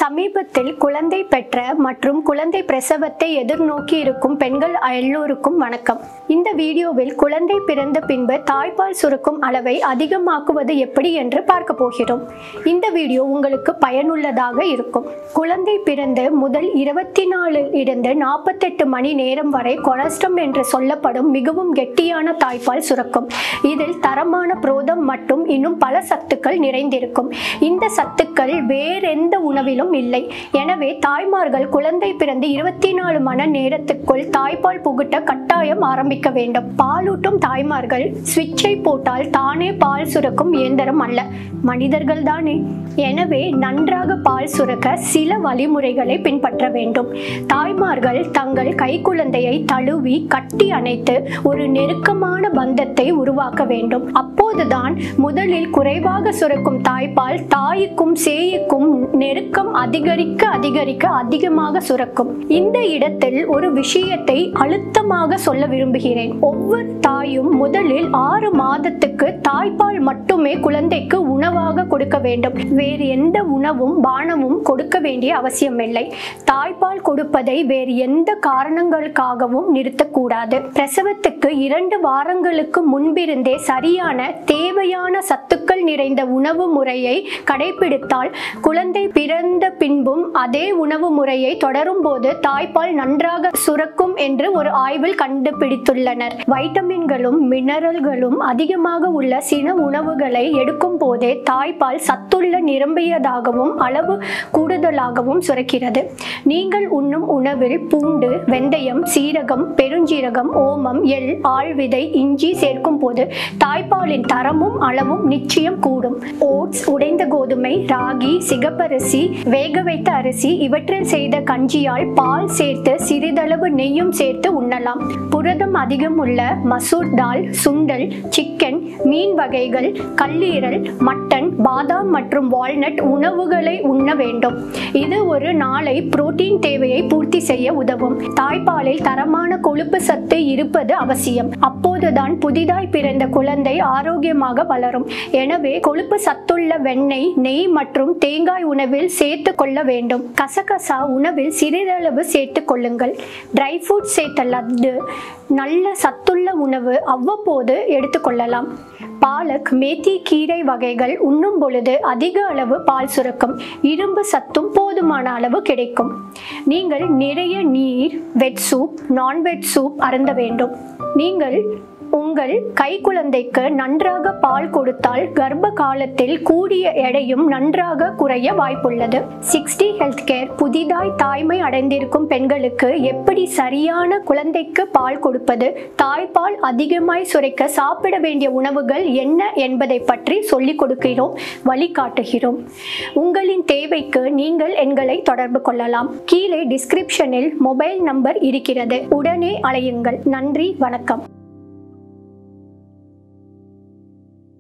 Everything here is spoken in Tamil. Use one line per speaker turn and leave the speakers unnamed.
சமீபத்தில் குழந்தை பெற்ற மற்றும் குழந்தை பிரசவத்தை எதிர்நோக்கி இருக்கும் பெண்கள் எல்லோருக்கும் வணக்கம் இந்த வீடியோவில் குழந்தை பிறந்த பின்பு தாய்ப்பால் சுரக்கும் அளவை அதிகமாக்குவது எப்படி என்று பார்க்க போகிறோம் இந்த வீடியோ உங்களுக்கு பயனுள்ளதாக இருக்கும் குழந்தை பிறந்து முதல் இருபத்தி நாலில் இருந்து நாற்பத்தெட்டு மணி நேரம் வரை கொலஸ்ட்ரம் என்று சொல்லப்படும் மிகவும் கெட்டியான தாய்ப்பால் சுரக்கும் இதில் தரமான புரோதம் மற்றும் இன்னும் பல சத்துக்கள் நிறைந்திருக்கும் இந்த சத்துக்கள் வேறெந்த உணவிலும் இல்லை எனவே தாய்மார்கள் குழந்தை பிறந்து இருபத்தி நாலு மணி நேரத்துக்குள் தாய்ப்பால் புகுட்ட கட்டாயம் ஆரம்பிக்க வேண்டும் பாலூட்டும் தாய்மார்கள் சுவிட்சை போட்டால் தானே பால் சுரக்கும் இயந்திரம் அல்ல மனிதர்கள் தானே எனவே நன்றாக பால் சுரக்க சில வழிமுறைகளை பின்பற்ற வேண்டும் தாய்மார்கள் தங்கள் கைக்குழந்தையை தழுவி கட்டி அணைத்து ஒரு நெருக்கமான பந்தத்தை உருவாக்க வேண்டும் அப்போதுதான் முதலில் குறைவாக சுரக்கும் தாய்ப்பால் தாய்க்கும் சேய்க்கும் நெருக்கம் அதிகரிக்க அதிகரிக்க அதிகமாக சுரக்கும் இந்த இடத்தில் ஒரு விஷயத்தை அழுத்தமாக சொல்ல விரும்புகிறேன் ஒவ்வொரு தாயும் முதலில் ஆறு மாதத்துக்கு தாய்ப்பால் மட்டுமே குழந்தைக்கு உணவாக கொடுக்க வேண்டும் வேறு எந்த உணவும் பானமும் கொடுக்க வேண்டிய அவசியமில்லை தாய்ப்பால் கொடுப்பதை வேறு எந்த காரணங்களுக்காகவும் நிறுத்தக்கூடாது பிரசவத்துக்கு இரண்டு வாரங்களுக்கு முன்பிருந்தே சரியான தேவையான சத்துக்கள் நிறைந்த உணவு முறையை கடைபிடித்தால் குழந்தை பிறந்த பின்பும் அதே உணவு முறையை தொடரும் போது தாய்ப்பால் நன்றாக சுரக்கும் என்று ஒரு ஆய்வில் கண்டுபிடித்துள்ளனர் வைட்டமின்களும் மினரல்களும் அதிகமாக உள்ள சில உணவுகளை எடுக்கும் போதே தாய்ப்பால் சத்துள்ள நிரம்பியதாகவும் அளவு கூடுதலாகவும் சுரக்கிறது நீங்கள் உண்ணும் உணவில் பூண்டு வெந்தயம் சீரகம் பெருஞ்சீரகம் ஓமம் எள் ஆழ்விதை இஞ்சி சேர்க்கும் போது தாய்ப்பாலின் தரமும் அளவும் நிச்சயம் கூடும் ஓட்ஸ் உடைந்த கோதுமை ராகி சிகப்பரிசி வேக வைத்த அரிசி இவற்றில் செய்த கஞ்சியால் பால் சேர்த்து சிறிதளவு நெய்யும் சேர்த்து உண்ணலாம் புரதம் அதிகம் உள்ள மசூர் தால் சுண்டல் சிக்கன் மீன் வகைகள் கல்லீரல் மட்டன் பாதாம் மற்றும் வால்நட் உணவுகளை உண்ண வேண்டும் இது ஒரு நாளை புரோட்டீன் தேவையை பூர்த்தி செய்ய உதவும் தாய்ப்பாலில் தரமான கொழுப்பு சத்து இருப்பது அவசியம் அப்போதுதான் புதிதாய் பிறந்த குழந்தை ஆரோக்கியமாக வளரும் எனவே கொழுப்பு சத்துள்ள வெண்ணெய் நெய் மற்றும் தேங்காய் உணவில் சேர்த்து கொள்ள வேண்டும் கசகசா உணவில் சிறிதளவு சேர்த்து கொள்ளுங்கள் ட்ரை ஃப்ரூட் சேர்த்த லட்டு நல்ல சத்துள்ள உணவு அவ்வப்போது எடுத்துக்கொள்ளலாம் பாலக் மேத்தி கீரை வகைகள் உண்ணும் பொழுது அதிக அளவு பால் சுரக்கும் இரும்பு சத்தும் போதுமான அளவு கிடைக்கும் நீங்கள் நிறைய நீர் வெட் சூப் நான்வெட் சூப் அருந்த வேண்டும் நீங்கள் உங்கள் கைக்குழந்தைக்கு நன்றாக பால் கொடுத்தால் கர்ப்ப காலத்தில் கூடிய எடையும் நன்றாக குறைய வாய்ப்புள்ளது சிக்ஸ்டி ஹெல்த் கேர் புதிதாய் தாய்மை அடைந்திருக்கும் பெண்களுக்கு எப்படி சரியான குழந்தைக்கு பால் கொடுப்பது தாய்ப்பால் அதிகமாய் சுரைக்க சாப்பிட வேண்டிய உணவுகள் என்ன என்பதை பற்றி சொல்லிக் கொடுக்கிறோம் வழிகாட்டுகிறோம் உங்களின் தேவைக்கு நீங்கள் எங்களை தொடர்பு கொள்ளலாம் கீழே டிஸ்கிரிப்ஷனில் மொபைல் நம்பர் இருக்கிறது உடனே அலையுங்கள் நன்றி வணக்கம்